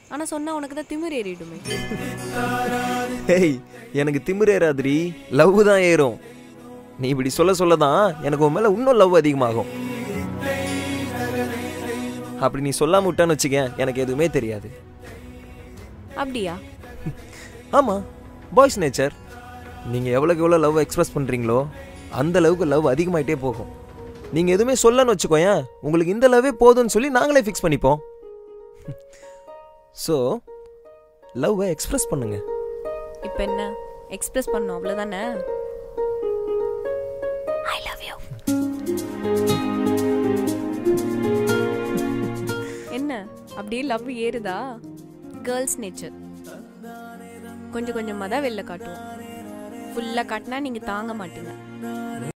ஆனா சொன்னா உனக்கு தான் திமிர் ஏறிடுமே ஹேய் எனக்கு திமிரேறாதிரி லவ் தான் ஏறும் நீ இப்படி சொல்ல சொல்ல தான் எனக்கு உன் மேலே இன்னும் லவ் அதிகமாகும் அப்படி நீ சொல்லாம விட்டான்னு வச்சுக்க எனக்கு எதுவுமே தெரியாது அப்படியா ஆமாம் பாய்ஸ் நேச்சர் நீங்கள் எவ்வளோக்கு எவ்வளோ லவ் எக்ஸ்பிரஸ் பண்ணுறீங்களோ அந்த அளவுக்கு லவ் அதிகமாயிட்டே போகும் நீங்கள் எதுவுமே சொல்லன்னு வச்சுக்கோயேன் உங்களுக்கு இந்த லவ்வே போதும்னு சொல்லி நாங்களே ஃபிக்ஸ் பண்ணிப்போம் ஸோ லவ்வை எக்ஸ்பிரஸ் பண்ணுங்க இப்போ என்ன எக்ஸ்பிரஸ் பண்ணும் அவ்வளவுதானே ஐ லவ் யூ என்ன அப்படியே லவ் ஏறுதா கேர்ள்ஸ் நேச்சர் கொஞ்சம் கொஞ்சமாக தான் வெளில காட்டுவோம் ஃபுல்லாக காட்டினா நீங்கள் தாங்க மாட்டீங்க